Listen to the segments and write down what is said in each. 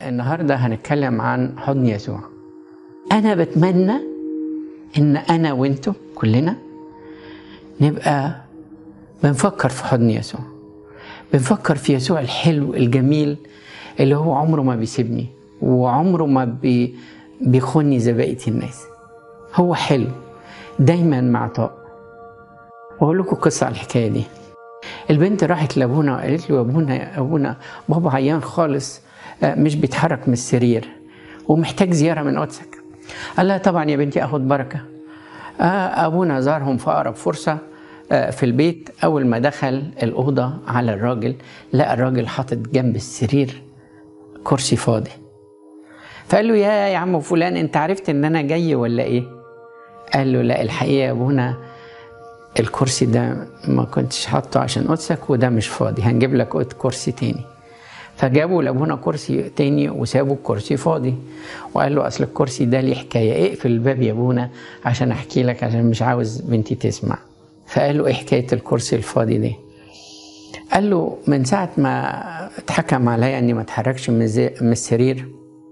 النهارده هنتكلم عن حضن يسوع انا بتمنى ان انا وانتم كلنا نبقى بنفكر في حضن يسوع بنفكر في يسوع الحلو الجميل اللي هو عمره ما بيسيبني وعمره ما بي بيخوني زي بقيه الناس هو حلو دايما معطاء واقول لكم قصه على الحكايه دي البنت راحت لابونا وقالت له يا ابونا يا ابونا بابا عيان خالص مش بيتحرك من السرير ومحتاج زياره من قدسك قال لها طبعا يا بنتي اخد بركه ابونا زارهم في اقرب فرصه في البيت اول ما دخل الاوضه على الراجل لقى الراجل حاطط جنب السرير كرسي فاضي فقال له يا يا عم فلان انت عرفت ان انا جاي ولا ايه قال له لا الحقيقه يا ابونا الكرسي ده ما كنتش حاطه عشان قدسك وده مش فاضي هنجيب لك كرسي تاني فجابوا لابونا كرسي تاني وسابوا الكرسي فاضي وقال له اصل الكرسي ده ليه حكايه اقفل الباب يا ابونا عشان احكي لك عشان مش عاوز بنتي تسمع فقال له ايه حكايه الكرسي الفاضي دي قال له من ساعه ما اتحكم عليا اني ما اتحركش من, من السرير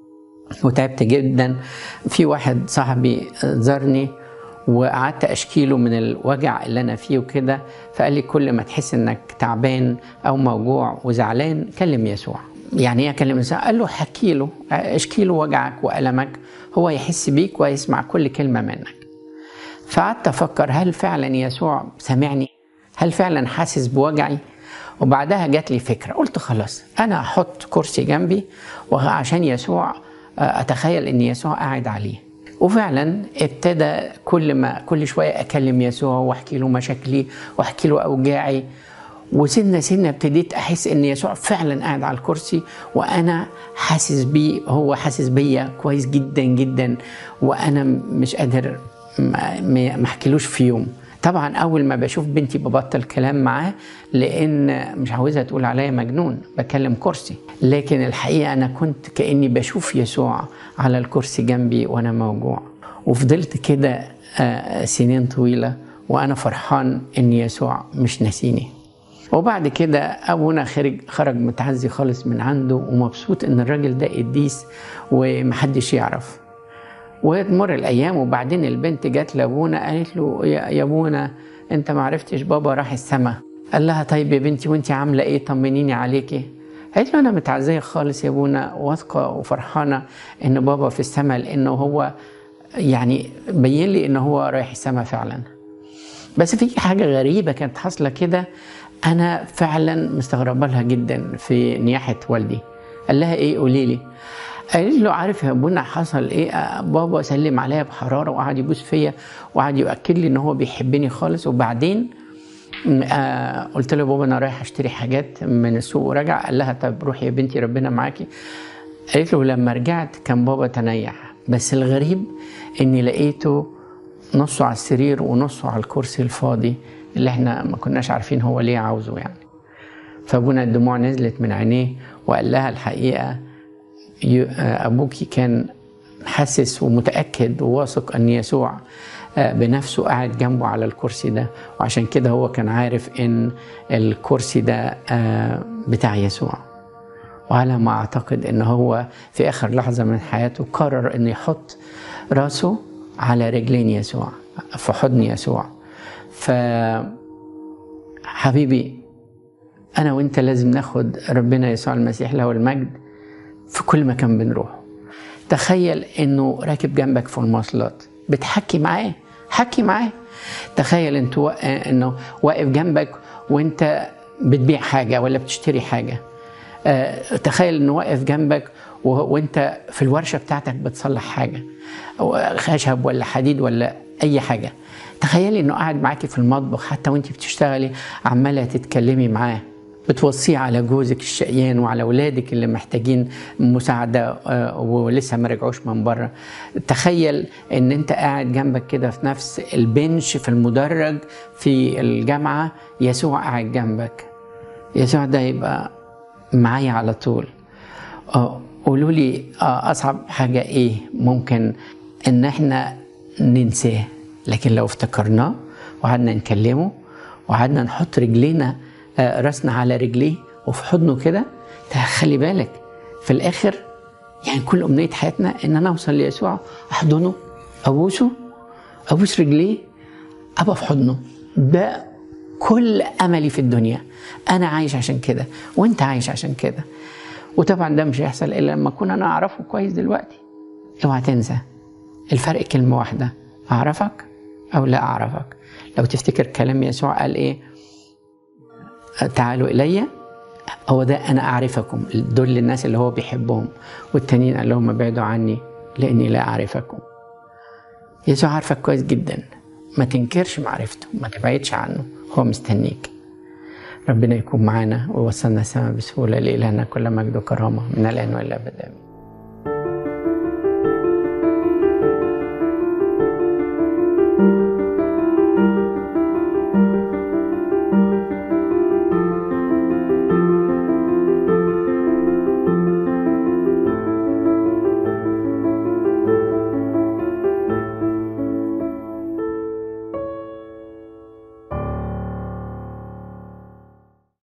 وتعبت جدا في واحد صاحبي زارني وقعدت اشكيله من الوجع اللي انا فيه وكده فقال لي كل ما تحس انك تعبان او موجوع وزعلان كلم يسوع يعني ايه اكلم يسوع قال له حكي له اشكي له وجعك والمك هو يحس بيك ويسمع كل كلمه منك فقعدت افكر هل فعلا يسوع سامعني هل فعلا حاسس بوجعي وبعدها جات لي فكره قلت خلاص انا احط كرسي جنبي وعشان يسوع اتخيل ان يسوع قاعد عليه وفعلا ابتدى كل ما كل شويه اكلم يسوع واحكي له مشاكلي واحكي له اوجاعي وسنة سنة ابتديت أحس إن يسوع فعلا قاعد على الكرسي وأنا حاسس بيه هو حاسس بيا كويس جدا جدا وأنا مش قادر ما أحكيلوش في يوم طبعا أول ما بشوف بنتي ببطل كلام معاه لأن مش عاوزها تقول عليا مجنون بكلم كرسي لكن الحقيقة أنا كنت كأني بشوف يسوع على الكرسي جنبي وأنا موجوع وفضلت كده سنين طويلة وأنا فرحان إن يسوع مش ناسيني وبعد كده ابونا خرج خرج متعزي خالص من عنده ومبسوط ان الراجل ده قديس ومحدش يعرف وتمر الايام وبعدين البنت جت لابونا قالت له يا ابونا انت ما عرفتش بابا راح السما قال لها طيب يا بنتي وانت عامله ايه طمنيني عليكي قالت له انا متعزيه خالص يا ابونا واثقه وفرحانه ان بابا في السما لانه هو يعني بين لي ان هو رايح السما فعلا بس في حاجه غريبه كانت حاصله كده انا فعلا مستغربه لها جدا في نياحه والدي قال لها ايه قولي لي قالت له عارف يا ابونا حصل ايه بابا سلم عليا بحراره وقعد يبوس فيا وقعد يؤكد لي ان هو بيحبني خالص وبعدين آه قلت له بابا انا رايح اشتري حاجات من السوق ورجع قال لها طب روحي يا بنتي ربنا معاكي قالت له لما رجعت كان بابا تنيح بس الغريب اني لقيته نصه على السرير ونصه على الكرسي الفاضي اللي احنا ما كناش عارفين هو ليه عاوزه يعني فابونا الدموع نزلت من عينيه وقال لها الحقيقه ابوكي كان حاسس ومتاكد وواثق ان يسوع بنفسه قاعد جنبه على الكرسي ده وعشان كده هو كان عارف ان الكرسي ده بتاع يسوع وعلى ما اعتقد ان هو في اخر لحظه من حياته قرر انه يحط راسه على رجلين يسوع في حضن يسوع ف حبيبي انا وانت لازم ناخد ربنا يسوع المسيح له المجد في كل مكان بنروحه تخيل انه راكب جنبك في المواصلات بتحكي معاه حكي معاه تخيل انت و... انه واقف جنبك وانت بتبيع حاجه ولا بتشتري حاجه أه تخيل انه واقف جنبك و... وانت في الورشه بتاعتك بتصلح حاجه خشب ولا حديد ولا اي حاجه تخيلي انه قاعد معاكي في المطبخ حتى وانت بتشتغلي عماله تتكلمي معاه بتوصيه على جوزك الشقيان وعلى اولادك اللي محتاجين مساعده ولسه ما رجعوش من بره تخيل ان انت قاعد جنبك كده في نفس البنش في المدرج في الجامعه يسوع قاعد جنبك يسوع ده يبقى معايا على طول قولوا لي اصعب حاجه ايه ممكن ان احنا ننساه لكن لو افتكرناه وقعدنا نكلمه وقعدنا نحط رجلينا راسنا على رجليه وفي حضنه كده خلي بالك في الاخر يعني كل امنيه حياتنا ان انا اوصل ليسوع احضنه ابوسه ابوس رجليه ابقى في حضنه ده كل املي في الدنيا انا عايش عشان كده وانت عايش عشان كده وطبعا ده مش هيحصل الا لما اكون انا اعرفه كويس دلوقتي اوعى تنسى الفرق كلمه واحده اعرفك او لا اعرفك لو تفتكر كلام يسوع قال ايه تعالوا الي هو ده انا اعرفكم دول الناس اللي هو بيحبهم والتانيين قال لهم ابعدوا عني لاني لا اعرفكم يسوع عارفك كويس جدا ما تنكرش معرفته ما تبعدش عنه هو مستنيك ربنا يكون معانا ويوصلنا السماء بسهولة لإلهنا كل مجد وكرامة من الآن والأبد آمين